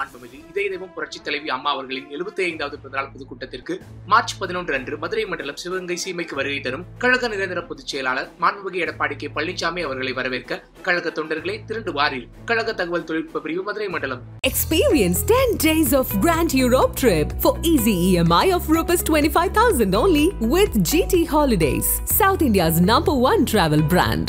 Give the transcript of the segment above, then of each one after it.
மாண்புமிகு இதய தெய்வம் புரட்சித் தலைவி அம்மா அவர்களின் எழுபத்தி ஐந்தாவது பிறந்தநாள் பொதுக்கூட்டத்திற்கு மார்ச் பதினொன்று அன்று மதுரை மண்டலம் சிவகங்கை சீமைக்கு வருகை தரும் கழக நிரந்தர பொதுச் செயலாளர் மாண்புமிகு எடப்பாடி கே பழனிசாமி அவர்களை வரவேற்க கழக தொண்டர்களே திரண்டு வாரில் கழக தகவல் தொழில்நுட்ப பிரிவு மதுரை மண்டலம் Experience 10 days of Grand Europe trip for easy EMI of Rs 25,000 only with GT Holidays, South India's number one travel brand.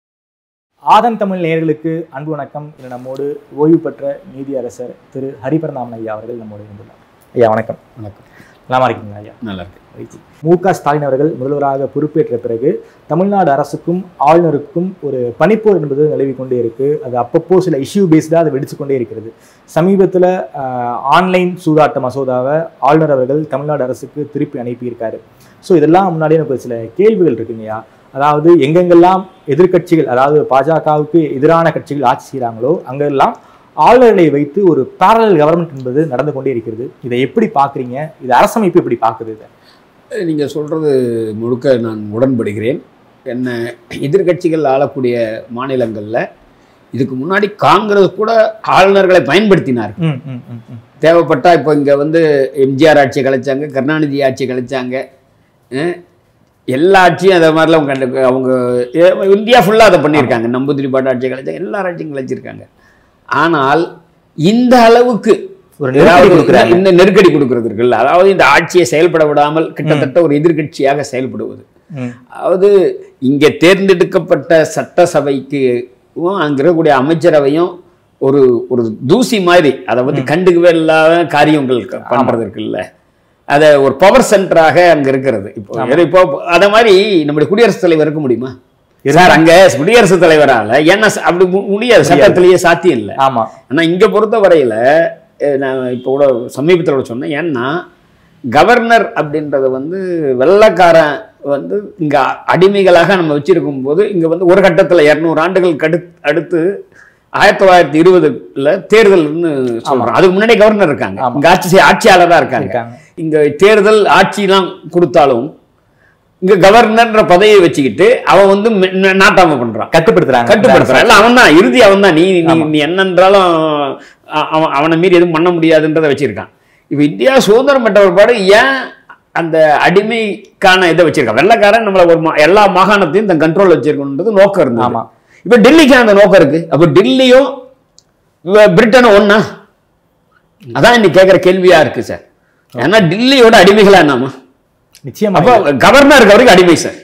ஆதன் தமிழ் நேயர்களுக்கு அன்பு வணக்கம் இது நம்மோடு ஓய்வு பெற்ற நீதியரசர் திரு ஹரிபரநாமன் ஐயா அவர்கள் நம்மோடு இருந்துள்ளார் ஐயா வணக்கம் வணக்கம் நலமா இருக்கீங்களா ஐயா நல்லா இருக்கு மகிழ்ச்சி. மு க ஸ்டாலின் அவர்கள் முதல்வராக பொறுப்பேற்ற பிறகு தமிழ்நாடு அரசுக்கும் ஆளுநருக்கும் ஒரு பனிப்போர் என்பது நிலவி கொண்டே இருக்கு அது அப்பப்போ சில இஷ்யூ பேஸ்டாக அது வெடிச்சு கொண்டே இருக்கிறது சமீபத்தில் ஆன்லைன் சூதாட்ட மசோதாவை ஆளுநர் அவர்கள் தமிழ்நாடு அரசுக்கு திருப்பி அனுப்பியிருக்காரு ஸோ இதெல்லாம் முன்னாடி எனக்கு ஒரு சில கேள்விகள் இருக்குங்கய்யா அதாவது எங்கெங்கெல்லாம் எதிர்க்கட்சிகள் அதாவது பாஜகவுக்கு எதிரான கட்சிகள் ஆட்சி செய்கிறாங்களோ அங்கெல்லாம் ஆளுநர்களை வைத்து ஒரு பேரலல் கவர்மெண்ட் என்பது நடந்து கொண்டே இருக்கிறது இதை எப்படி பார்க்குறீங்க இது அரசமைப்பு எப்படி பார்க்குது இதை நீங்கள் சொல்கிறது முழுக்க நான் உடன்படுகிறேன் என்ன எதிர்க்கட்சிகள் ஆளக்கூடிய மாநிலங்களில் இதுக்கு முன்னாடி காங்கிரஸ் கூட ஆளுநர்களை பயன்படுத்தினார் ம் ம் ம் ம் தேவைப்பட்டா இப்போ இங்கே வந்து எம்ஜிஆர் ஆட்சி கலைச்சாங்க கருணாநிதி ஆட்சி கலைச்சாங்க அஹ், எல்லா ஆட்சியும் அதை மாதிரிலாம் அவங்க கண்டு- அவங்க ஏ- இந்தியா ஃபுல்லாக அதை பண்ணியிருக்காங்க நம்பூதிரி பாட்டு ஆட்சி கலைச்சாங்க எல்லா ஆட்சியும் கலைச்சிருக்காங்க ஆனால் இந்த அளவுக்கு ஒரு நெருக்கடி அதாவது கொடுக்குறாங்க. இந்த நெருக்கடி கொடுக்கறது இருக்குல்ல அதாவது இந்த ஆட்சியை செயல்பட விடாமல் கிட்டத்தட்ட ஒரு எதிர்க்கட்சியாக செயல்படுவது ம் அதாவது இங்கே தேர்ந்தெடுக்கப்பட்ட சட்டசபைக்கு அங்கே இருக்கக்கூடிய அமைச்சரவையும் ஒரு ஒரு தூசி மாதிரி அதை பற்றி கண்டுக்கவே இல்லாத காரியங்கள் க- பண்றது இருக்குல்ல அதை ஒரு பவர் சென்டராக அங்கே இருக்கிறது இப்போ வேற இப்போ அதை மாதிரி நம்முடைய குடியரசுத் தலைவர் இருக்க முடியுமா சார் அங்க குடியரசுத் தலைவரால என்ன ச- அப்படி மு- முடியாது சட்டத்திலேயே சாத்தியம் இல்லை ஆமா ஆனா இங்க பொறுத்த வரையில அஹ், நான் இப்போ கூட சமீபத்தில் கூட சொன்னேன் ஏன்னா கவர்னர் அப்படின்றது வந்து வெள்ளைக்காரன் வந்து இங்க அடிமைகளாக நம்ம வச்சிருக்கும் போது இங்க வந்து ஒரு கட்டத்துல இருநூறு ஆண்டுகள் கடு அடுத்து ஆயிரத்தி தொள்ளாயிரத்தி இருபதுல தேர்தல்னு சொல்றோம் அதுக்கு முன்னாடி கவர்னர் இருக்காங்க ஆமா. இங்க ஆட்சி செய்ய- ஆட்சியாளரா இருக்காங்க இருக்காங்க இங்க தேர்தல் ஆட்சிலாம் கொடுத்தாலும் இங்க கவர்னர்ன்ற பதவியை வச்சுக்கிட்டு அவன் வந்து மெ- ந- நாட்டாம பண்றான் கட்டுப்படுத்துறாங்க கட்டுப்படுத்துறான் இல்ல அவன் தான் இறுதி அவன் தான் நீ நீ நீ என்னன்றாலும் அ- அவன் அவனை மீறி எதுவும் பண்ண முடியாதுன்றதை வச்சிருக்கான் இப்ப இந்தியா சுதந்திரம் பெற்ற பிற்பாடு ஏன் அந்த அடிமைக்கான இதை வச்சிருக்கான் வெள்ளைக்காரன் நம்மள ஒரு மா- எல்லா மாகாணத்தையும் தன் கண்ட்ரோல் வச்சிருக்கணுன்றது நோக்கம் இருந்தது ஆமா. இப்ப டெல்லிக்கு அந்த நோக்கம் இருக்கு அப்ப டெல்லியும் இவ- பிரிட்டனும் ஒண்ணா அதான் இன்னைக்கு கேட்கிற கேள்வியா இருக்கு சார் ஏன்னா டெல்லியோட அடிமைகளா நாம நிச்சயமா அப்போ கவர்னர் இருக்க வரைக்கும் அடிமை சார்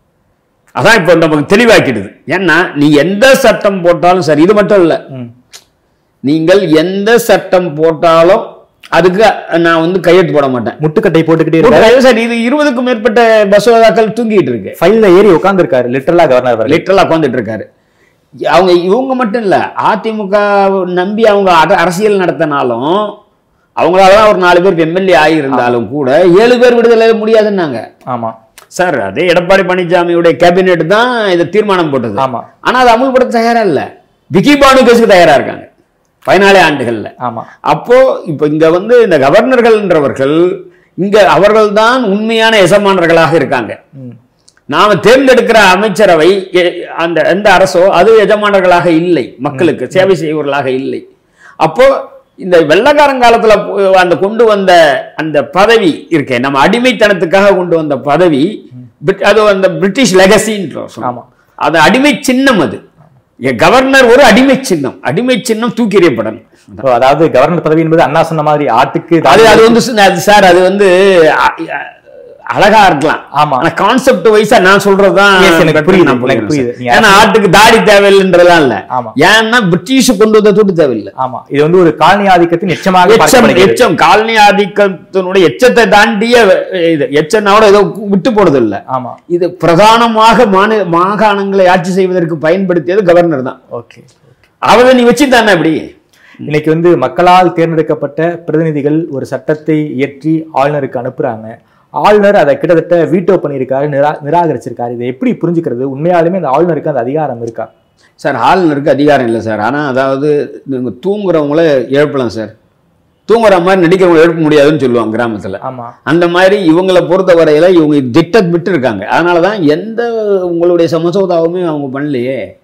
அதான் இப்போ நமக்கு தெளிவாக்கிடுது ஏன்னா நீ எந்த சட்டம் போட்டாலும் சரி இது மட்டும் இல்ல ம் நீங்கள் எந்த சட்டம் போட்டாலும் அதுக்கு நான் வந்து கையெழுத்து போட மாட்டேன் முட்டுக்கட்டை போட்டுக்கிட்டே இருக்காரு சார் இது இருபதுக்கும் மேற்பட்ட மசோதாக்கள் தூங்கிட்டு இருக்கு ஃபைல்ல ஏறி உட்கார்ந்திருக்காரு லிட்டரலா கவர்னர் அவர்கள் லிட்டரலா உட்காந்துட்டு இருக்காரு அவங்க இவங்க மட்டும் இல்ல அதிமுக நம்பி அவங்க அர- அரசியல் நடத்தினாலும் அவங்களால தான் ஒரு நாலு பேர் எம்எல்ஏ ஆகியிருந்தாலும் கூட ஏழு பேர் விடுதலை முடியாதுன்னாங்க ஆமா சார் அதே எடப்பாடி பழனிசாமியுடைய கேபினெட் தான் இதை தீர்மானம் போட்டது ஆமா ஆனா அது அமுல்படுத்த தயாரா இல்ல விக்கி பானு கேஸுக்கு தயாரா இருக்காங்க பதினாலே ஆண்டுகள்ல ஆமா அப்போ இப்போ இங்க வந்து இந்த கவர்னர்கள்ன்றவர்கள் இங்க அவர்கள்தான் உண்மையான எசமானர்களாக இருக்காங்க ம் நாம தேர்ந்தெடுக்கிற அமைச்சரவை எ- அந்த எந்த அரசோ அது எஜமானர்களாக இல்லை மக்களுக்கு சேவை செய்வர்களாக இல்லை அப்போ இந்த வெள்ளக்காரங்காலத்துல போ- அந்த கொண்டு வந்த அந்த பதவி இருக்கே நம்ம அடிமைத்தனத்துக்காக கொண்டு வந்த பதவி பிரிட்- அது அந்த பிரிட்டிஷ் லெகசின்றோம் ஆமா. அது அடிமை சின்னம் அது எ- கவர்னர் ஒரு அடிமை சின்னம் அடிமை சின்னம் தூக்கி எறியப்படணும் So, அதாவது கவர்னர் பதவி என்பது அண்ணா சொன்ன மாதிரி ஆட்டுக்கு அது அது வந்து சு- அது சார் அது வந்து அ- அ- அழகா இருக்கலாம் ஆமா. ஆனா கான்செப்ட் வைஸா நான் சொல்றதுதான் Yes, எனக்கு better புரியுது, நான் எனக்கு புரியுது புரியுது. சார். நீங்க ஏன்னா ஆட்டுக்கு தாடி தேவையில்லைன்றதெல்லாம் இல்ல ஆமா. ஏன்னா பிரிட்டிஷ் கொண்டு வந்த துட்டு தேவையில்லை ஆமா இது வந்து ஒரு காலனி ஆதிக்கத்தின் எச்சமாக எச்சம் பார்க்கப்படுகிறது. எச்சம் காலனி ஆதிக்கத்தினுடைய எச்சத்தை தாண்டிய இது எச்சனாவோட ஏதோ விட்டு போறது இல்ல ஆமா இது பிரதானமாக மாநில மாகாணங்களை ஆட்சி செய்வதற்கு பயன்படுத்தியது கவர்னர் தான் ஓகே அவரை நீ வச்சுட்டானே அப்படி இன்னைக்கு வந்து மக்களால் தேர்ந்தெடுக்கப்பட்ட பிரதிநிதிகள் ஒரு சட்டத்தை இயற்றி ஆளுநருக்கு அனுப்புறாங்க ஆளுநர் அதை கிட்டத்தட்ட வீட்டோ பண்ணியிருக்காரு நிரா நிராகரிச்சிருக்காரு இதை எப்படி புரிஞ்சுக்கிறது உண்மையாலுமே அந்த ஆளுநருக்கு அந்த அதிகாரம் இருக்கா சார் ஆளுநருக்கு அதிகாரம் இல்லை சார் ஆனால் அதாவது நீங்க தூங்குறவங்கள எழுப்பலாம் சார் தூங்குற மாதிரி நடிக்கிறவங்க எழுப்ப முடியாதுன்னு சொல்லுவாங்க கிராமத்தில் ஆமா அந்த மாதிரி இவங்களை பொறுத்த வரையில இவங்க திட்ட விட்டு இருக்காங்க அதனால தான் எந்த உங்களுடைய சமசோதாவுமே அவங்க பண்ணலையே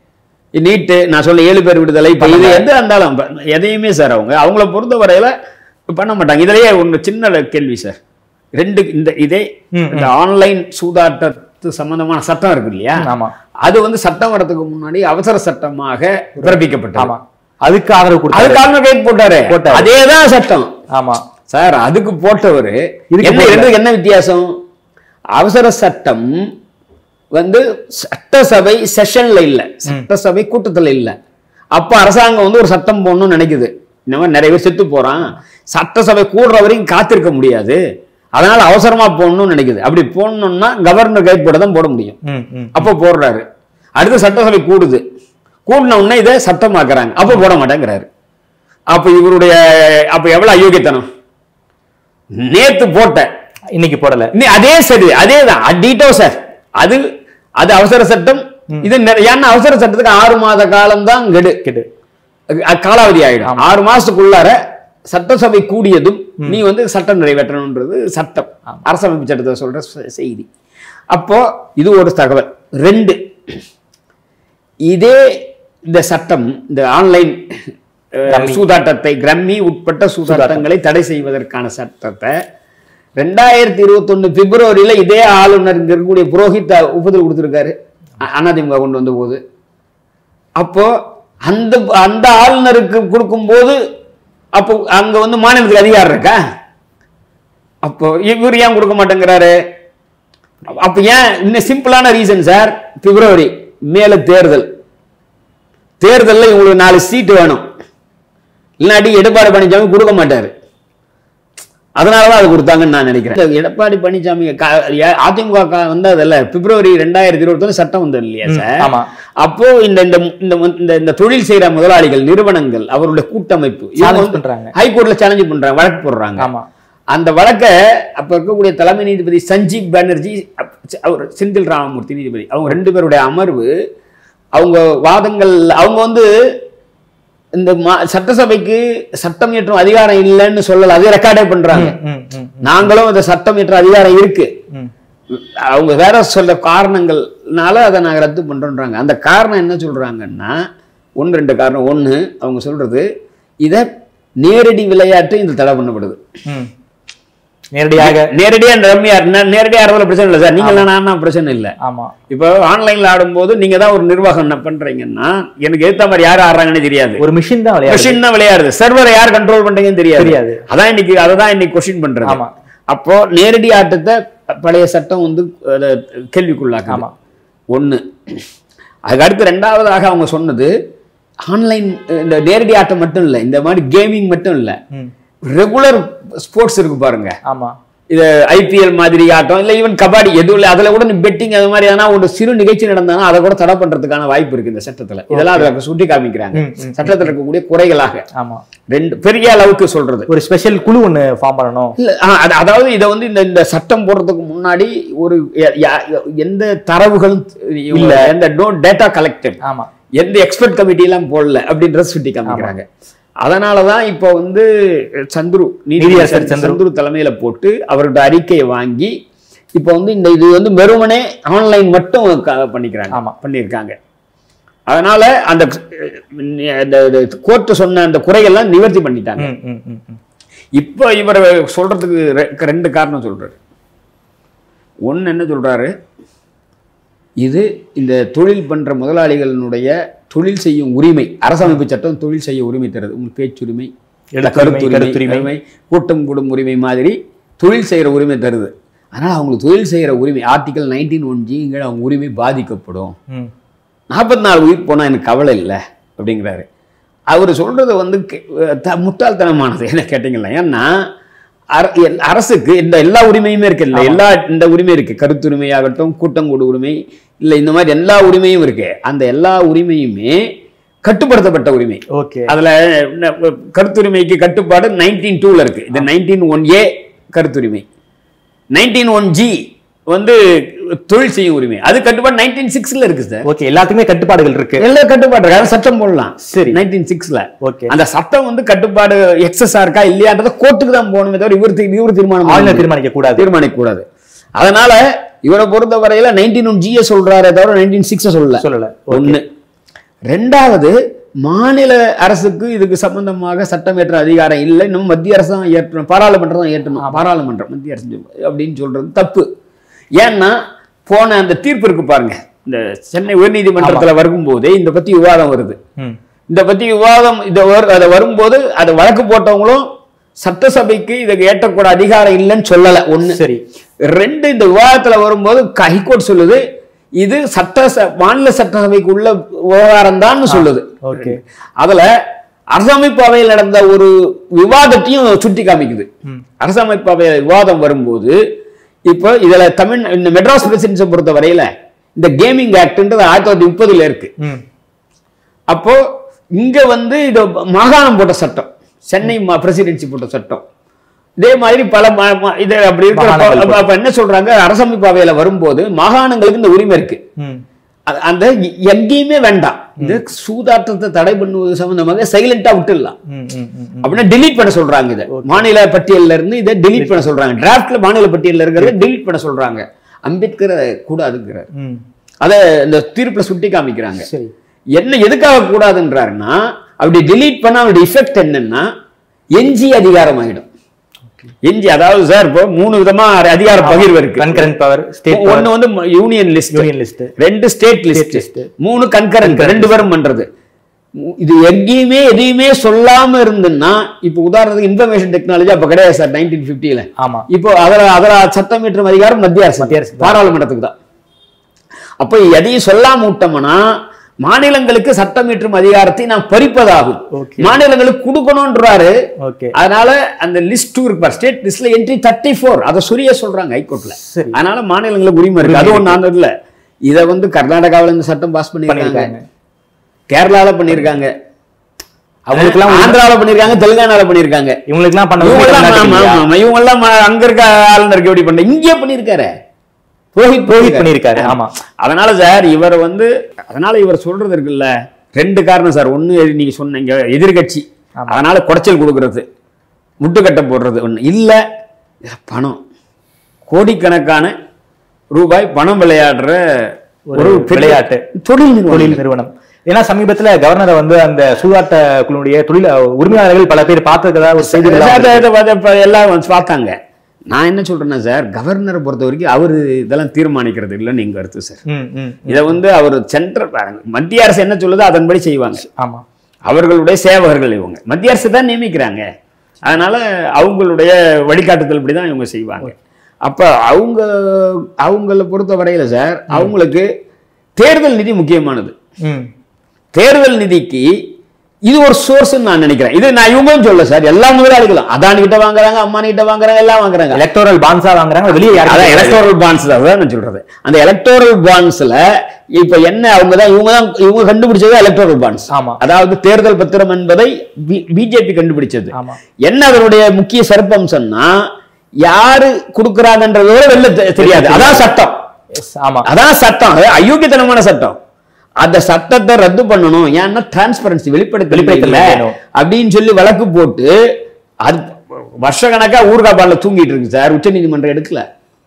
நீட்டு நான் சொல்ல ஏழு பேர் விடுதலை இப்ப இது எது இருந்தாலும் இப்ப எதையுமே சார் அவங்க அவங்கள பொறுத்த வரையில பண்ண மாட்டாங்க இதுலயே ஒண்ணு சின்ன கேள்வி சார் ரெண்டு இந்த இதே ம், இந்த ஆன்லைன் சூதாட்டத்து சம்பந்தமான சட்டம் இருக்கு இல்லையா ஆமா அது வந்து சட்டம் வரதுக்கு முன்னாடி அவசர சட்டமாக பிறப்பிக்கப்பட்டது ஆமா அதுக்கு ஆதரவு கொடுத்தாரு அதுக்காக கைட் போட்டாரு போட்டாரு. அதேதான் சட்டம் ஆமா சார் அதுக்கு போட்டவர் இதுக்கு என்ன போடல. ரெண்டுக்கு என்ன வித்தியாசம் அவசர சட்டம் வந்து சட்டசபை செஷன்ல இல்ல சட்டசபை கூட்டத்துல இல்ல அப்ப அரசாங்கம் வந்து ஒரு சட்டம் போடணும்னு நினைக்குது இந்த மாதிரி நிறைய பேர் செத்து போறான் சட்டசபை கூடுற வரைக்கும் காத்திருக்க முடியாது அதனால அவசரமா போடணும்னு நினைக்குது அப்படி போடணும்னா கவர்னர் கைட் போட தான் போட முடியும் ம், ம். அப்போ போடுறாரு அடுத்து சட்டசபை கூடுது கூடின உடனே இதை சட்டமாக்குறாங்க அப்போ போட மாட்டேங்கிறாரு அப்ப இவருடைய அப்ப எவ்வளவு அயோக்கியத்தனம் நேத்து போட்ட இன்னைக்கு போடல நீ அதே சரி அதே தான் அடிட்டோ சார் அது அது அவசர சட்டம் இது நிறை- ஏன்னா அவசர சட்டத்துக்கு ஆறு மாத காலம் தான் கெடு கெடு அஹ் காலாவதி ஆயிடும் ஆறு மாசத்துக்குள்ளார சட்டசபை கூடியதும் நீ வந்து சட்டம் நிறைவேற்றணும்ன்றது சட்டம் அரசமைப்பு சட்டத்தை சொல்ற செ- செய்தி அப்போ இது ஒரு தகவல் ரெண்டு இதே இந்த சட்டம் இந்த ஆன்லைன் ரம்மி. சூதாட்டத்தை கிரம்மி உட்பட்ட சூதாட்டங்களை தடை செய்வதற்கான சட்டத்தை ரெண்டாயிரத்தி இருபத்தொன்னு பிப்ரவரியில இதே ஆளுநர் இங்க இருக்கக்கூடிய புரோஹித் ஒப்புதல் கொடுத்திருக்காரு அ- அதிமுக கொண்டு வந்த போது அப்போ அந்த அந்த ஆளுநருக்கு கொடுக்கும்போது அப்போ அங்க வந்து மாநிலத்துக்கு அதிகாரம் இருக்கா அப்போ இவர் ஏன் கொடுக்க மாட்டேங்கிறாரு அப்ப ஏன் இன்னும் சிம்பிளான ரீசன் சார் பிப்ரவரி மேல தேர்தல் தேர்தல்ல இவங்களுக்கு நாலு சீட்டு வேணும் இல்லாட்டி எடப்பாடி பழனிசாமி கொடுக்க மாட்டாரு அதனாலதான் அது கொடுத்தாங்கன்னு நான் நினைக்கிறேன் இந்த எடப்பாடி பழனிசாமி கா- ஏ- அதிமுக கா- வந்ததில்ல பிப்ரவரி ரெண்டாயிரத்தி இருபத்தொன்னு சட்டம் வந்தது இல்லையா சார் ஆமா அப்போ இந்த இந்த இந்த இந்த இந்த தொழில் செய்யற முதலாளிகள் நிறுவனங்கள் அவருடைய கூட்டமைப்பு இவங்க Challenge வந்து பண்றாங்க. ஹைகோர்ட்ல சேலஞ்ச் பண்றாங்க வழக்கு போடுறாங்க ஆமா அந்த வழக்கை அப்ப இருக்கக்கூடிய தலைமை நீதிபதி சஞ்சீப் பானர்ஜி அப்- அவர் செந்தில் ராமமூர்த்தி நீதிபதி அவங்க ரெண்டு பேருடைய அமர்வு அவங்க வாதங்கள் அவங்க வந்து இந்த மா- சட்டசபைக்கு சட்டம் இயற்றும் அதிகாரம் இல்லைன்னு சொல்லல அதே ரெக்கார்டே பண்றாங்க ம், ம், நாங்களும் அந்த சட்டம் இயற்ற அதிகாரம் இருக்கு ம். அவங்க வேற சொல்ற காரணங்கள்னால அதை நாங்கள் ரத்து பண்றோன்றாங்க அந்த காரணம் என்ன சொல்றாங்கன்னா ஒன்று ரெண்டு காரணம் ஒன்று அவங்க சொல்றது இதை நேரடி விளையாட்டு இந்த தடை பண்ணப்படுது ம். நேரடியாக நேரடியா ரம்யா நே- நேரடியா ஆடுறதுல பிரச்சனை இல்லை சார் நீங்க நான் பிரச்சனை இல்லை ஆமா இப்போ ஆன்லைன்ல ஆடும்போது நீங்க தான் ஒரு நிர்வாகம் என்ன பண்றீங்கன்னா எனக்கு ஏத்த மாதிரி யார் ஆடுறாங்கன்னு தெரியாது ஒரு மிஷின் தான் விளையாடு கொஸ்டின் தான் விளையாடுது சர்வரை யார் கண்ட்ரோல் பண்றீங்கன்னு தெரியாது தெரியாது. அதான் இன்னைக்கு அதை தான் இன்னைக்கு கொஸ்டின் பண்றது ஆமா. அப்போ நேரடி ஆட்டத்தை பழைய சட்டம் வந்து அதை கேள்விக்குள்ளாக்கு ஆமா. ஒண்ணு அதுக்கு அடுத்து ரெண்டாவதாக அவங்க சொன்னது ஆன்லைன் இந்த நேரடி ஆட்டம் மட்டும் இல்லை இந்த மாதிரி கேமிங் மட்டும் இல்லை ம். ரெகுலர் ஸ்போர்ட்ஸ் இருக்கு பாருங்க ஆமா இது ஐபிஎல் மாதிரி ஆட்டம் இல்லை ஈவன் கபாடி எதுவும் இல்லை அதில் கூட பெட்டிங் அது மாதிரி எதனா ஒரு சிறு நிகழ்ச்சி நடந்தாலும் அதை கூட தடை பண்றதுக்கான வாய்ப்பு இருக்கு இந்த சட்டத்துல இதெல்லாம் அதில் சுட்டி காமிக்கிறாங்க ம், ம். சட்டத்தில் இருக்கக்கூடிய குறைகளாக ஆமா ரெண்டு பெரிய அளவுக்கு சொல்றது ஒரு ஸ்பெஷல் குழு ஒண்ணு ஃபார்ம் பண்ணணும் இல்ல ஆ, அது- அதாவது இதை வந்து இந்த இந்த சட்டம் போடுறதுக்கு முன்னாடி ஒரு ய- ய- எந்த தரவுகளும் இல்ல எந்த நோ டேட்டா கலெக்டட் ஆமா எந்த எக்ஸ்பர்ட் கமிட்டி எல்லாம் போடல அப்படின்றத சுட்டி காமிக்கிறாங்க அதனாலதான் இப்போ வந்து சந்துரு நீதியரசர் நீதியரசர் சந்துரு. சந்துரு தலைமையில போட்டு அவரோட அறிக்கையை வாங்கி இப்போ வந்து இந்த இது வந்து வெறுமனே ஆன்லைன் மட்டும் க- பண்ணிக்கிறாங்க ஆமா. பண்ணியிருக்காங்க அதனால அந்த கோர்ட்டு சொன்ன அந்த குறைகள்லாம் நிவர்த்தி பண்ணிட்டாங்க ம், ம், ம், ம். இப்போ இவர் சொல்றதுக்கு ரெ- ரெண்டு காரணம் சொல்றாரு ஒன்று என்ன சொல்றாரு இது இந்த தொழில் பண்ற முதலாளிகளினுடைய தொழில் செய்யும் உரிமை அரசமைப்பு சட்டம் தொழில் செய்ய உரிமை தருது உங்களுக்கு பேச்சுரிமை எழுத்துரிமை, கருத்துரிமை கருத்துரிமை. உரிமை கூட்டம் கூடும் உரிமை மாதிரி தொழில் செய்யற உரிமை தருது அதனால அவங்களுக்கு தொழில் செய்யற உரிமை ஆர்டிகல் நைன்டீன் ஒன் ஜிங்கிற அவங்க உரிமை பாதிக்கப்படும் ம். நாற்பத்தி நாலு உயிர் போனால் எனக்கு கவலை இல்லை அப்படிங்கிறாரு அவர் சொல்றது வந்து கே- த- முட்டாள்தனமானது என்ன கேட்டீங்களா ஏன்னா அர- எல்- அரசுக்கு இந்த எல்லா உரிமையுமே இருக்கு இல்லை எல்லா இந்த உரிமை இருக்கு கருத்துரிமையாகட்டும் கூட்டங்கூடு உரிமை இல்லை இந்த மாதிரி எல்லா உரிமையும் இருக்கு அந்த எல்லா உரிமையுமே கட்டுப்படுத்தப்பட்ட உரிமை ஓகே அதுல ந- கருத்துரிமைக்கு கட்டுப்பாடு நைன்டீன் டூல இருக்கு இது நைன்டீன் ஒன் ஏ கருத்துரிமை நைன்டீன் ஒன் ஜி வந்து தொழில் செய்யும் உரிமை அது கட்டுப்பாடு நைன்டீன் சிக்ஸ்ல இருக்கு சார் ஓகே எல்லாத்துக்குமே கட்டுப்பாடுகள் இருக்கு எல்லா கட்டுப்பாடு இருக்கு அது சட்டம் போடலாம் சரி. நைன்டீன் சிக்ஸ்ல ஓகே அந்த சட்டம் வந்து கட்டுப்பாடு எக்ஸஸா இருக்கா இல்லையான்றத கோர்ட்டுக்கு தான் போகணுமே தவிர இவர் தி- இவர் தீர்மானம் பண்ண ஆளுநர் முடியாது. தீர்மானிக்க கூடாது தீர்மானிக்க கூடாது அதனால இவரை பொறுத்த வரையில நைன்டீன் ஒன் ஜியை சொல்றாரே தவிர நைன்டீன் சிக்ஸை சொல்லல சொல்லல ஒண்ணு ரெண்டாவது மாநில அரசுக்கு இதுக்கு சம்பந்தமாக சட்டம் ஏற்ற அதிகாரம் இல்லை இன்னும் மத்திய அரசு தான் ஏற்றணும் பாராளுமன்றம் தான் ஏற்றணும் பாராளுமன்றம் மத்திய அரசு சொல்லு- அப்படின்னு சொல்றது தப்பு ஏன்னா போன அந்த தீர்ப்பு இருக்கு பாருங்க இந்த சென்னை உயர்நீதிமன்றத்துல வரும்போதே இந்த பத்தி விவாதம் வருது ம் இந்த பத்தி விவாதம் இதை வரு- அதை வரும்போது அதை வழக்கு போட்டவங்களும் சட்டசபைக்கு இதுக்கு ஏற்றக்கூட அதிகாரம் இல்லைன்னு சொல்லல ஒண்ணு சரி ரெண்டு இந்த விவாதத்துல வரும்போது ஹைகோர்ட் சொல்லுது இது சட்ட ச- மாநில சட்டசபைக்கு உள்ள விவகாரம் தான் சொல்லுது ஓகே அதுல அரசமைப்பு அவையில் நடந்த ஒரு விவாதத்தையும் சுட்டி காமிக்குது அரசமைப்பு அவையில் விவாதம் வரும்போது இப்போ இதுல தமிழ் இந்த மெட்ராஸ் பிரசிடென்சியை பொறுத்த வரையில இந்த கேமிங் ஆக்ட்ன்றது ஆயிரத்தி தொள்ளாயிரத்தி முப்பதுல இருக்கு ம் அப்போ இங்க வந்து இது மாகாணம் போட்ட சட்டம் சென்னை பிரசிடென்சி போட்ட சட்டம் இதே மாதிரி பல ம- ம- இது அப்படி மாகாணங்கள் இருக்கிற அப்ப என்ன சொல்றாங்க அரசமைப்பு அவையில வரும்போது மாகாணங்களுக்கு இந்த உரிமை இருக்கு ம் அ- அந்த எ- எங்கேயுமே வேண்டாம் இந்த சூதாட்டத்தை தடை பண்ணுவது சம்பந்தமாக சைலண்டா விட்டுடலாம் ம் ம் ம் ம். அப்படின்னா delete பண்ண சொல்றாங்க இதை மாநில பட்டியல்ல இருந்து இதை delete பண்ண சொல்றாங்க டிராஃப்ட்ல மாநில பட்டியல்ல இருக்கிறத delete பண்ண சொல்றாங்க அம்பேத்கர் அதை கூடாதுங்கிறார் ம் அதை இந்த தீர்ப்புல சுட்டி காமிக்கிறாங்க சரி என்ன எதுக்காக கூடாதுன்றாருன்னா அப்படி delete பண்ண அவருடைய இஃபெக்ட் என்னன்னா எஞ்சி அதிகாரம் ஆயிடும் எஞ்சி அதாவது சார் இப்போ மூணு விதமா அதிகார பகிர்வு இருக்கு கன்கரண்ட் பவர் ஸ்டேட் ஒன்னு வந்து யூனியன் லிஸ்ட் யூனியன் லிஸ்ட் ரெண்டு ஸ்டேட் லிஸ்ட் list. மூணு கன்கரண்ட் ரெண்டு பேரும் பண்றது மு- இது எங்கேயுமே எதையுமே சொல்லாம இருந்துன்னா இப்போ உதாரணத்துக்கு இன்ஃபர்மேஷன் டெக்னாலஜி அப்ப கிடையாது சார் நைன்டீன் பிப்டியில ஆமா இப்போ அதுல அதுல சட்டம் இயற்றும் அதிகாரம் மத்திய அரசு மத்திய அரசுக்கு தான். பாராளுமன்றத்துக்கு தான் அப்போ எதையும் சொல்லாம விட்டோம்னா மாநிலங்களுக்கு சட்டம் இயற்றும் அதிகாரத்தை நான் பறிப்பதாகும் Okay. மாநிலங்களுக்கு கொடுக்கணும்ன்றாரு ஓகே அதனால அந்த லிஸ்ட் டூ இருக்கு ஸ்டேட் லிஸ்ட்ல என்ட்ரி தேர்ட்டி ஃபோர் அதை சுரிய சொல்றாங்க ஹைகோர்ட்ல சரி அதனால மாநிலங்களுக்கு உரிமை இருக்கு அது ஒண்ணு அந்த இல்ல இதை வந்து கர்நாடகாவுல இந்த சட்டம் பாஸ் பண்ணிருக்காங்க பண்ணிருக்காங்க கேரளால பண்ணிருக்காங்க அவங்களுக்குலாம் உரிமை- ஆந்திரால பண்ணிருக்காங்க தெலுங்கானால பண்ணிருக்காங்க இவங்களுக்குலாம் பண்ண இவங்க உரிமை எல்லாம் தமிழ்நாட்டுக்கு ஆமா, இல்லையா? ஆமா, இவங்க எல்லாம் ம- அங்க இருக்க ஆளுநருக்கு எப்படி பண்ண இங்கே பண்ணிருக்காரு புரோஹித் புரோஹித் பண்ணிருக்காரு ஆமா அதனால சார் இவர் வந்து அதனால இவர் சொல்றது இருக்குல்ல ரெண்டு காரணம் சார் ஒண்ணு எது நீங்க சொன்னீங்க எதிர்கட்சி ஆமா. அதனால குடைச்சல் கொடுக்கறது முட்டுக்கட்டை போடுறது ஒண்ணு இல்ல இது பணம் கோடிக்கணக்கான ரூபாய் பணம் விளையாடுற ஒரு பெரிய விளையாட்டு. தொழில் நிறுவனம் தொழில் நிறுவனம் ஏன்னா சமீபத்துல கவர்னரை வந்து அந்த சூதாட்ட குழுடைய தொழில் உரிமையாளர்கள் பல பேர் பார்த்ததா ஒரு செய்தி சார், இதை- இதை பார்த்து இப்ப எல்லாம் வந்து பார்த்தாங்க நான் என்ன சொல்றேன்னா சார் கவர்னரை பொறுத்த வரைக்கும் அவர் இதெல்லாம் தீர்மானிக்கிறது இல்லைன்னு எங்க கருத்து சார் ம் ம் இதை வந்து அவர் சென்ட்ரல் மத்திய அரசு என்ன சொல்லுதோ அதன்படி செய்வாங்க ஆமா அவர்களுடைய சேவகர்கள் இவங்க மத்திய அரசு தான் நியமிக்கிறாங்க அதனால அவங்களுடைய வழிகாட்டுதல் தான் இவங்க செய்வாங்க அப்ப அவங்க அவங்கள பொறுத்த வரையில சார் அவங்களுக்கு தேர்தல் நிதி முக்கியமானது ம் தேர்தல் நிதிக்கு இது ஒரு சோர்ஸ் நான் நினைக்கிறேன் இது நான் இவங்களும் சொல்ல சார் எல்லா முதலாளிகளும் அதானி கிட்ட வாங்குறாங்க அம்மானி கிட்ட வாங்குறாங்க எல்லாம் வாங்குறாங்க எலக்டோரல் பான்ஸா வாங்குறாங்க வெளியே அதான் யாரும் எலக்டோரல் பாண்ட்ஸ் தான் நான் சொல்றது அந்த எலக்டோரல் பாண்ட்ஸ்ல இப்ப என்ன அவங்க தான் இவங்க தான் இவங்க கண்டுபிடிச்சது எலக்டோரல் பாண்ட்ஸ் ஆமா. அதாவது தேர்தல் பத்திரம் என்பதை பிஜேபி கண்டுபிடிச்சது ஆமா. என்ன அதனுடைய முக்கிய சிறப்பம்சம்னா யாரு கொடுக்கறாங்கன்றத விட வெளில தெ- தெரியாது அதான் சட்டம் Yes, ஆமா அதான் சட்டம் அது அயோக்கியத்தனமான சட்டம் அந்த சட்டத்தை ரத்து பண்ணணும் ஏன்னா டிரான்ஸ்பரன்சி வெளிப்படுத்த வெளிப்படைத்தன்மை இல்லை வேணும். அப்படின்னு சொல்லி வழக்கு போட்டு அது வருஷ கணக்கா ஊர்கா பால்ல தூங்கிட்டு இருக்கு சார் உச்ச நீதிமன்றம் எடுக்கல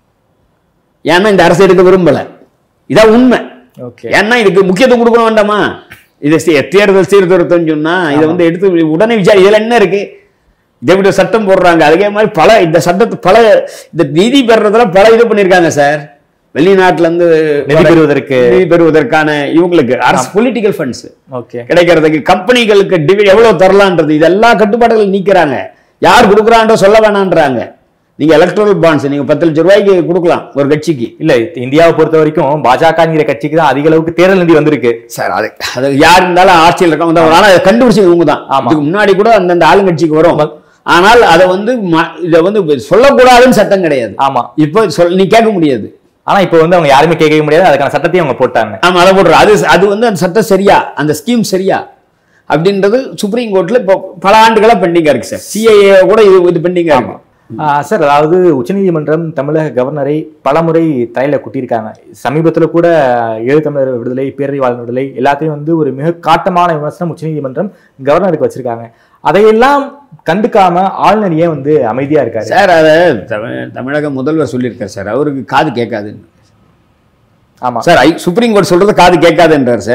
ஏன்னா இந்த அரசு எடுக்க விரும்பல இதான் உண்மை ஓகே ஏன்னா இதுக்கு முக்கியத்துவம் கொடுக்க வேண்டாமா இது சே- தேர்தல் சீர்திருத்தம் சொன்னா இதை வந்து எடுத்து உடனே விசாரி இதுல என்ன இருக்கு இதை விட சட்டம் போடுறாங்க அதே மாதிரி பல இந்த சட்டத்தை பல இந்த நிதி பெறுறதுல பல இது பண்ணிருக்காங்க சார் வெளிநாட்டுல இருந்து நிதி பெறுவதற்கு. நிதி பெறுவதற்கான இவங்களுக்கு அரசு பொலிட்டிக்கல் ஃபண்ட்ஸ் ஓகே கிடைக்கிறதுக்கு கம்பெனிகளுக்கு டிவி எவ்வளவு தரலான்றது இதெல்லா கட்டுப்பாடுகள் நீக்கிறாங்க யார் கொடுக்குறான்ற சொல்ல வேணான்றாங்க நீங்க எலக்ட்ரல் பாண்ட்ஸ் நீங்க பத்து லட்சம் ரூபாய்க்கு கொடுக்கலாம் ஒரு கட்சிக்கு இல்ல இந்தியாவை பொறுத்த வரைக்கும் பாஜகங்கிற கட்சிக்கு தான் அதிக அளவுக்கு தேர்தல் நிதி வந்திருக்கு சார் அது அது யார் இருந்தாலும் ஆட்சியில் இருக்கவங்க தான் வரும். ஆனா அதை கண்டுபிடிச்சது இவங்க தான் ஆமா. இதுக்கு முன்னாடி கூட அந்தந்த ஆளுங்கட்சிக்கு வரும் ஆனால் அதை வந்து ம- இதை வந்து சொல்லக்கூடாதுன்னு சட்டம் கிடையாது ஆமா இப்போ சொல் நீ கேட்க முடியாது ஆனா இப்போ வந்து அவங்க யாருமே கேட்கவே முடியாது அதுக்கான சட்டத்தையும் அவங்க போட்டாங்க ஆமா அதை போடுறோம் அது அது வந்து அந்த சட்டம் சரியா அந்த ஸ்கீம் சரியா அப்படின்றது சுப்ரீம் கோர்ட்ல இப்போ பல ஆண்டுகளா பெண்டிங்கா இருக்கு சார் சிஐஏ கூட இது இது பெண்டிங்கா இருக்கு ஆஹ் சார் அதாவது உச்சநீதிமன்றம் தமிழக கவர்னரை பலமுறை தலையில குட்டியிருக்காங்க சமீபத்துல கூட ஈழத்தமிழர் விடுதலை பேரறிவாளர் விடுதலை எல்லாத்தையும் வந்து ஒரு மிக காட்டமான விமர்சனம் உச்சநீதிமன்றம் கவர்னருக்கு வச்சிருக்காங்க அதையெல்லாம் கண்டுக்காம ஆளுநர் ஏன் வந்து அமைதியா இருக்காரு சார் அதை தமிழ் தமிழக முதல்வர் சொல்லியிருக்காரு சார் அவருக்கு காது கேட்காதுன்னு ஆமா சார் ஐ- சுப்ரீம் கோர்ட் சொல்றது காது கேட்காதுன்றார் சார்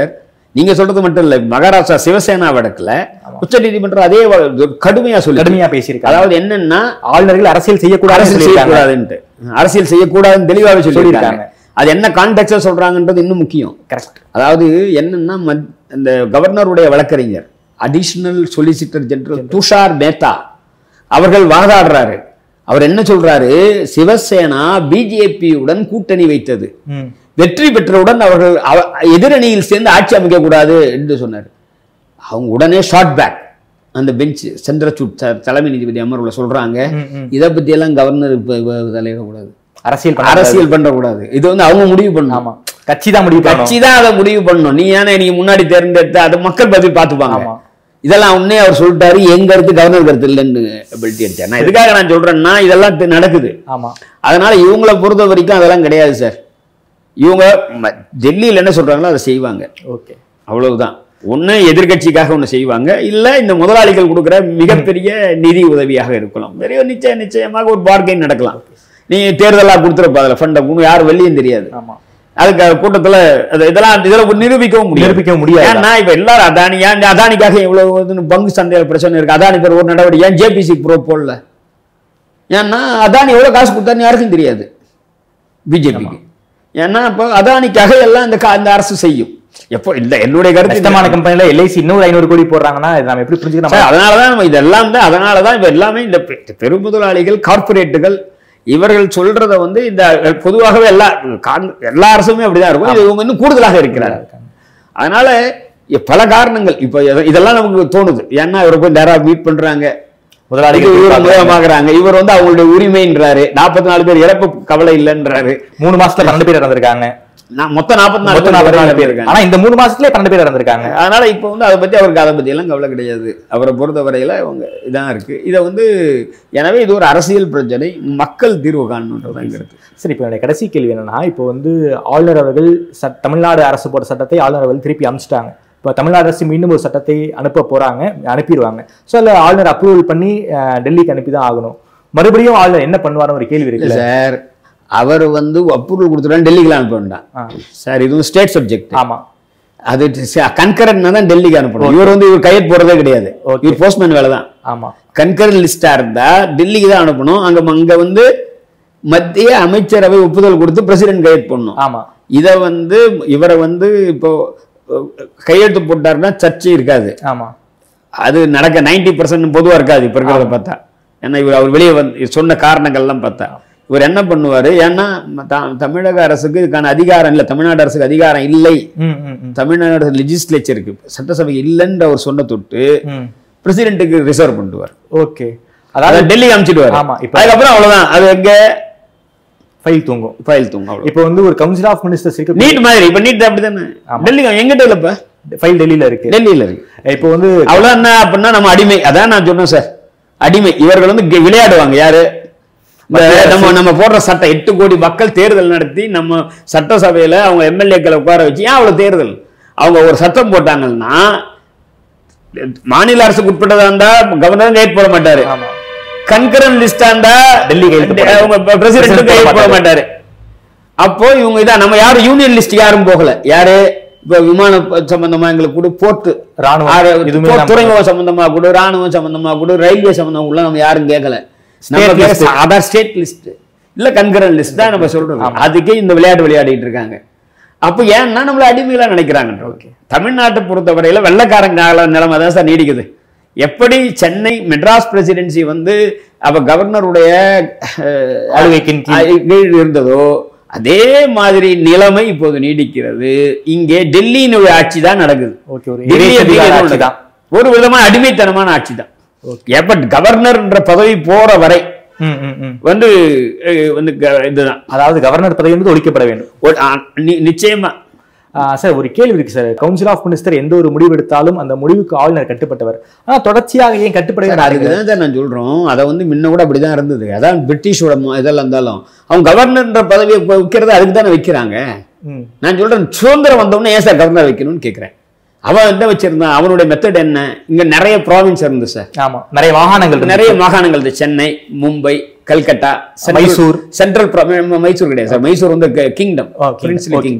நீங்க சொல்றது மட்டும் இல்ல மகாராஷ்டிரா சிவசேனா வழக்குல உச்சநீதிமன்றம் அதே வ- கடுமையா சொல்லி கடுமையா பேசியிருக்காங்க அதாவது என்னன்னா ஆளுநர்கள் அரசியல் செய்யக்கூடாது அரசியல் செய்யக்கூடாதுன்ட்டு அரசியல் செய்யக்கூடாதுன்னு தெளிவாக சொல்லியிருக்காங்க சொல்லியிருக்காங்க. அது என்ன கான்டெக்ட்ல சொல்றாங்கன்றது இன்னும் முக்கியம் கரெக்ட் அதாவது என்னன்னா மத்- இந்த கவர்னருடைய வழக்கறிஞர் additional solicitor general Tushar Mehta அவர்கள் வாதாடுறாரு அவர் என்ன சொல்றாரு சிவசேனா பிஜேபியுடன் கூட்டணி வைத்தது ம் வெற்றி பெற்றவுடன் அவர்கள் அவ- எதிரணியில் சேர்ந்து ஆட்சி அமைக்க கூடாது என்று சொன்னார் அவங்க உடனே ஷார்ட் பேக் அந்த பெஞ்ச் சென்ட்ரச்சூட் த- தலைமை நீதிபதி அமர்வுல சொல்றாங்க ம், ம். இதை பத்தி எல்லாம் கவர்னர் இப்ப இவ- தலையிடக்கூடாது அரசியல் பண்ண அரசியல் பண்ணக்கூடாது இது வந்து அவங்க முடிவு பண்ணணும் ஆமா கட்சி தான் முடிவு பண்ணணும். கட்சி தான் அதை முடிவு பண்ணணும் நீ ஏன்னா நீங்க முன்னாடி தேர்ந்தெடுத்த அதை மக்கள் பத்தி பார்த்துப்பாங்க ஆமா. இதெல்லாம் உடனே அவர் சொல்லிட்டாரு எங்க கருத்து கவர்னர் கருத்து இல்லைன்னு பெல்ட்டி அடிச்சார் நான் எதுக்காக நான் சொல்றேன்னா இதெல்லாம் தெ- நடக்குது ஆமா அதனால இவங்கள பொறுத்த வரைக்கும் அதெல்லாம் கிடையாது சார் இவங்க ம- டெல்லியில் என்ன சொல்றாங்களோ அதை செய்வாங்க ஓகே அவ்வளவுதான் ஒண்ணு எதிர்க்கட்சிக்காக ஒண்ணு செய்வாங்க இல்ல இந்த முதலாளிகள் கொடுக்குற மிகப்பெரிய நிதி உதவியாக இருக்கலாம் பெரிய நிச்சய நிச்சயமாக ஒரு பார்கெயின் நடக்கலாம் நீ தேர்தலா கொடுத்துருப்ப அதுல ஃபண்டை யாரும் வெளியும் தெரியாது ஆமா அதுக்கு கூட்டத்துல அது இதெல்லாம் இதெல்லாம் நிரூபிக்கவும் முடியாது நிரூபிக்க முடியாது. ஏன்னா இப்ப எல்லாரும் அதானி ஏன் அதானிக்காக இவ்வளவு வந்து பங்கு சந்தையில பிரச்சனை இருக்கு அதானி பேர் ஒரு நடவடிக்கை ஏன் ஜேபிசி ப்ரோ போடல ஏன்னா அதானி எவ்வளவு காசு கொடுத்தாருன்னு யாருக்கும் தெரியாது பிஜேபிக்கு ஏன்னா இப்போ அதானிக்காக எல்லாம் இந்த கா- இந்த அரசு செய்யும் எப்போ இல்ல என்னுடைய கருத்து நஷ்டமான கம்பெனில எல்ஐசி இன்னொரு ஐநூறு கோடி போடுறாங்கன்னா இதை நம்ம எப்படி புரிஞ்சுக்கணும் சார், அதனாலதான் நம்ம இதெல்லாம் தான் அதனாலதான் இப்ப எல்லாமே இந்த பெ- பெருமுதலாளிகள் கார்ப்பரேட்டுகள் இவர்கள் சொல்றத வந்து இந்த பொதுவாகவே எல்லா காங்- எல்லா அரசுமே அப்படிதான் இருக்கும் இது இவங்க இன்னும் கூடுதலாக இருக்கிறார் அதனால இ- பல காரணங்கள் இப்ப இத- இதெல்லாம் நமக்கு தோணுது ஏன்னா இவரை போய் நேரா மீட் பண்றாங்க முதலாளிகள் இவர் பார்க்கறாங்க. மூலமாகறாங்க இவர் வந்து அவங்களுடைய உரிமைன்றாரு நாற்பத்தி நாலு பேர் இறப்பு கவலை இல்லைன்றாரு மூணு மாசத்துல பன்னெண்டு பேர் இறந்திருக்காங்க நான் மொத்தம் நாற்பத்தி நாலு மொத்தம் நாற்பத்தி நாலு பேர் பேர் இருக்காங்க ஆனா இந்த மூணு மாசத்துல பன்னெண்டு பேர் இறந்திருக்காங்க அதனால இப்போ வந்து அதை பத்தி அவருக்கு அதை பத்தி எல்லாம் கவலை கிடையாது அவரை பொறுத்த வரையில அவங்க இதான் இருக்கு இதை வந்து எனவே இது ஒரு அரசியல் பிரச்சனை மக்கள் தீர்வு காணணுன்றதுங்கிறது சரி இப்போ என்னுடைய கடைசி கேள்வி என்னன்னா இப்போ வந்து ஆளுநர் அவர்கள் சட் தமிழ்நாடு அரசு போட்ட சட்டத்தை ஆளுநர் அவர்கள் திருப்பி அமிச்சிட்டாங்க இப்போ தமிழ்நாடு அரசு மீண்டும் ஒரு சட்டத்தை அனுப்ப போறாங்க அனுப்பிடுவாங்க ஸோ அதில் ஆளுநர் அப்ரூவல் பண்ணி அஹ், டெல்லிக்கு அனுப்பி தான் ஆகணும் மறுபடியும் ஆளுநர் என்ன பண்ணுவார்னு ஒரு கேள்வி இல்ல இருக்குல்ல சார் அவர் வந்து அப்ரூவல் கொடுத்துட்டா டெல்லிக்கு அனுப்ப வேண்டாம் ஆ. சார் இது ஸ்டேட் சப்ஜெக்ட் ஆமா அது கன்கரன்ட்னா தான் டெல்லிக்கு அனுப்பணும் இவர் வந்து இவர் கையெழுத்து போடுறதே கிடையாது Okay. இவர் போஸ்ட்மேன் வேலை தான் ஆமா கன்கரன் லிஸ்டா இருந்தா டெல்லிக்கு தான் அனுப்பணும் அங்க அங்க வந்து மத்திய அமைச்சரவை ஒப்புதல் கொடுத்து பிரசிடென்ட் கையெழுத்து பண்ணணும் ஆமா இதை வந்து இவரை வந்து இப்போ அஹ், கையெழுத்து போட்டாருன்னா சர்ச்சை இருக்காது ஆமா அது நடக்க நைன்டி பர்சன்ட் பொதுவா இருக்காது இப்ப இருக்கிறத பார்த்தா ஏன்னா இவர் அவர் வெளியே வந்து சொன்ன காரணங்கள்லாம் பார்த்தா இவர் என்ன பண்ணுவாரு ஏன்னா த- தமிழக அரசுக்கு இதுக்கான அதிகாரம் இல்லை தமிழ்நாடு அரசுக்கு அதிகாரம் இல்லை ம் ம் ம் தமிழ்நாடு லெஜிஸ்லேச்சருக்கு சட்டசபை இல்லைன்ற அவர் சொன்ன தொட்டு ம் பிரசிடென்ட்டுக்கு ரிசர்வ் பண்ணிடுவார் ஓகே அதாவது அதாவது டெல்லி அனுப்பிச்சிடுவார் ஆமா, இப்ப- அதுக்கப்புறம் அவ்வளவுதான் அது எங்க ஃபைல் தூங்கும் ஃபைல் தூங்க அவ்வளவு இப்போ வந்து ஒரு கவுன்சில் ஆஃப் மினிஸ்டர்ஸ் இருக்கு நீட் மாதிரி இப்ப நீட் அப்படிதானே டெல்லி எங்கிட்ட இல்லப்ப ஃபைல் டெல்லியில இருக்கு டெல்லியில இருக்கு இப்போ வந்து அவ்வளவு என்ன அப்படின்னா நம்ம அடிமை அதான் நான் சொன்னேன் சார் அடிமை இவர்கள் வந்து கி- விளையாடுவாங்க யாரு இந்த நம்ம நம்ம போடுற சட்டம் எட்டு கோடி மக்கள் தேர்தல் நடத்தி நம்ம சட்டசபையில அவங்க எம்எல்ஏக்களை உட்கார வச்சு ஏன் அவ்வளவு தேர்தல் அவங்க ஒரு சட்டம் போட்டாங்கன்னா மாநில அரசுக்கு உட்பட்டதா இருந்தா கவர்னர் கைட் போட மாட்டாரு ஆமா கன்கரன் லிஸ்டா இருந்தா டெல்லி கையெழுத்து போட அவங்க பிரசிடென்ட் President கையெழுத்து போட போட மாட்டாரு அப்போ இவங்க இதான் நம்ம யாரும் யூனியன் லிஸ்ட் யாரும் போகல யாரு இப்ப விமான ப- சம்பந்தமா எங்களுக்கு கூட போர்ட் ராணுவம் ஆறு- இதுவுமே போ- நம்ம- துறைமுகம் சம்பந்தமா கூட ராணுவம் சம்பந்தமா கூட ரயில்வே சம்பந்தமா கூட நம்ம யாரும் கேட்கல State நம்ம list. கேட்க- அதான் ஸ்டேட் லிஸ்ட் இல்ல கன்கரன் லிஸ்ட் தான் நம்ம சொல்றோம் அதுக்கே இந்த விளையாட்டு விளையாடிட்டு இருக்காங்க அப்ப ஏன்னா நம்மள அடிமைகளா நினைக்கிறாங்க தமிழ்நாட்டை பொறுத்தவரையில வெள்ளக்காரங்க கால நிலைமை தான் சார் நீடிக்குது எப்படி சென்னை மெட்ராஸ் பிரசிடென்சி வந்து அவ கவர்னருடைய அஹ், ஆளுகைக்கின் கீழ். ஆ- கீழ் இருந்ததோ அதே மாதிரி நிலைமை இப்போது நீடிக்கிறது இங்கே டெல்லியினுடைய ஆட்சி தான் நடக்குது ஓகே ஒரு டெல்லி இறைச்சதிகார அப்படிங்கிறது ஆட்சி ஒண்ணுதான். தான் ஒரு விதமான அடிமைத்தனமான ஆட்சி தான் எப்ப கவர்னர்ன்ற பதவி போற வரை ம் ம் ம் வந்து அஹ், வந்து க- இதுதான் அதாவது கவர்னர் பதவி வந்து ஒழிக்கப்பட வேண்டும் ஒரு- ஆ, நி- நிச்சயமா ஆ, சார் ஒரு கேள்வி இருக்கு சார் கவுன்சில் ஆஃப் மினிஸ்டர் எந்த ஒரு முடிவு எடுத்தாலும் அந்த முடிவுக்கு ஆளுநர் கட்டுப்பட்டவர் ஆனா தொடர்ச்சியாக ஏன் கட்டுப்படவே அதுக்கு மாட்டேங்குது? தான் சார் நான் சொல்றோம் அதை வந்து முன்ன கூட அப்படிதான் இருந்தது அதான் பிரிட்டிஷோட ம- இதெல்லாம் இருந்தாலும் அவங்க கவர்னர்ன்ற பதவியை இப்ப வைக்கிறது அதுக்கு தானே வைக்கிறாங்க ம் நான் சொல்றேன் சுதந்திரம் வந்தோடனே ஏன் சார் கவர்னர் வைக்கணும்னு கேட்கிறேன் அவன் என்ன வச்சிருந்தான் அவனுடைய மெத்தட் என்ன இங்க நிறைய ப்ராவின்ஸ் இருந்து சார் ஆமா நிறைய வாகனங்கள் இருக்கு. நிறைய மாகாணங்கள் இருக்கு. சென்னை மும்பை கல்கட்டா central- மைசூர். சென்ட்ரல் ப்ரா- மைசூர் கிடையாது சார் மைசூர் வந்து kingdom oh, kingdom. Princely Okay. Kingdom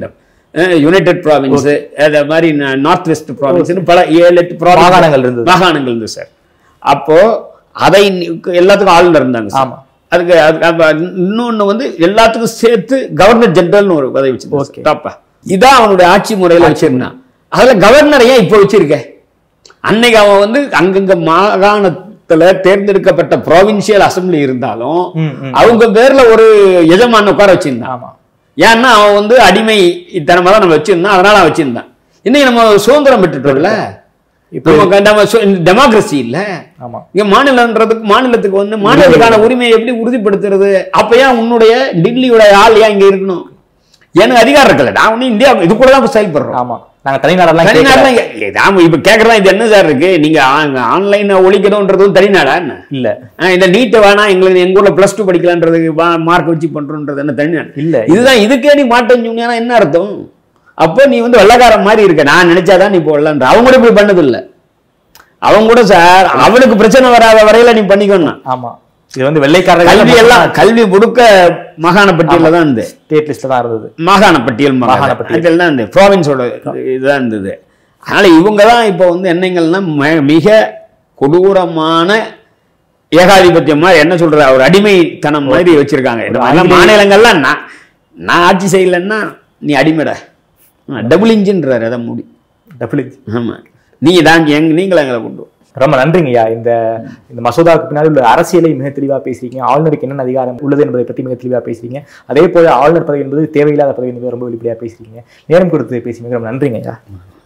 united province அதே மாதிரி நார்த் வெஸ்ட் ப்ராவின்ஸ்னு பல ஏழு எட்டு province- மாகாணங்கள் இருந்தது. மாகாணங்கள் இருந்தது சார் அப்போ அதை நி- எல்லாத்துக்கும் ஆளுநர் இருந்தாங்க சார் ஆமா. அதுக்கு அது- அப்ப இன்னொன்னு வந்து எல்லாத்துக்கும் சேர்த்து கவர்னர் ஜெனரல்னு ஒரு பதவி Okay. வச்சிருந்தாங்க டாப்பா இதான் அவனுடைய ஆட்சி முறையில வச்சிருந்தான் அதுல கவர்னர் ஏன் இப்போ வச்சிருக்க அன்னைக்கு அவன் வந்து அங்கங்க மாகாணத்துல தேர்ந்தெடுக்கப்பட்ட ப்ராவின்சியல் அசம்பிளி இருந்தாலும் ம், ம். அவங்க பேர்ல ஒரு எஜமான உட்கார வச்சிருந்தான் ஆமா ஏன்னா அவன் வந்து அடிமை தனமா தான் நம்ம வச்சிருந்தான் அதனால அவன் வச்சிருந்தான் இன்னைக்கு நம்ம சுதந்திரம் பெற்றுட்டோம்ல இப்போ இப்போ நம்ம டெமோக்ரஸி இல்ல ஆமா இங்க மாநிலன்றதுக்கு மாநிலத்துக்கு வந்து மாநிலத்துக்கான உரிமையை எப்படி உறுதிப்படுத்துறது அப்ப ஏன் உன்னுடைய டில்லியோட ஆள் ஏன் இங்க இருக்கணும் எனக்கு அதிகாரம் இருக்குல்ல நான் ஒண்ணு இந்தியா இது கூட தான் செயல்படுறோம் ஆமா நாங்க தனிநாடெல்லாம் கேட்கல. தனிநாடுலாம் இங்க- நாம இப்ப கேக்குறதா இது என்ன சார் இருக்கு நீங்க ஆன்லைன் ஒழிக்கணும்ன்றதும் தனிநாடா என்ன இல்ல ஆ, இந்த நீட்டை வேணா எங்களுக்கு எங்க ஊர்ல பிளஸ் டூ படிக்கலான்றதுக்கு மார்க் வச்சு பண்றோன்றது என்ன தனிநாடு இல்ல இதுதான் இதுக்கே நீ மாட்டேன்னு சொன்னீங்கன்னா என்ன அர்த்தம் அப்போ நீ வந்து வெள்ளக்காரன் மாதிரி இருக்க நான் நினைச்சாதான் நீ போடலான்ற அவங்க கூட இப்படி பண்ணது இல்ல அவங்க கூட சார் அவனுக்கு பிரச்சனை வராத வரையில நீ பண்ணிக்கணும் ஆமா இது வந்து வெள்ளைக்காரர்கள் கல்வி எல்லாம் கல்வி முழுக்க மாகாண பட்டியல தான் இருந்தது ஸ்டேட் லிஸ்ட்ல தான் இருந்தது மாகாண பட்டியல் மாகாண மாகாண பட்டியல். பட்டியல் தான் இந்த ப்ராவின்ஸோட இதுதான் இருந்தது அதனால இவங்க தான் இப்போ வந்து என்னங்கன்னா ம- மிக கொடூரமான ஏகாதிபத்தியம் மாதிரி என்ன சொல்ற ஒரு அடிமைத்தனம் மாதிரி வச்சிருக்காங்க இந்த மாதிரிலாம் ஆங்கிலேய- மாநிலங்கள்லாம் நான் நான் ஆட்சி செய்யலைன்னா நீ அடிமைடா டபுள் இன்ஜின்றாரு அதை முடி டபுள் ஆமா நீங்க தான் எங்க நீங்களா எங்களை கொண்டு வா. ரொம்ப நன்றிங்கய்யா இந்த இந்த மசோதாவுக்கு பின்னாடி உள்ள அரசியலை மிக தெளிவா பேசுறீங்க ஆளுநருக்கு என்னென்ன அதிகாரம் உள்ளது என்பதை பத்தி மிக தெளிவா பேசுறீங்க அதே போல ஆளுநர் பதவி என்பது தேவையில்லாத பதவி என்பது ரொம்ப வெளிப்படையா பேசுறீங்க நேரம் கொடுத்து பேசுறீங்க ரொம்ப நன்றிங்கய்யா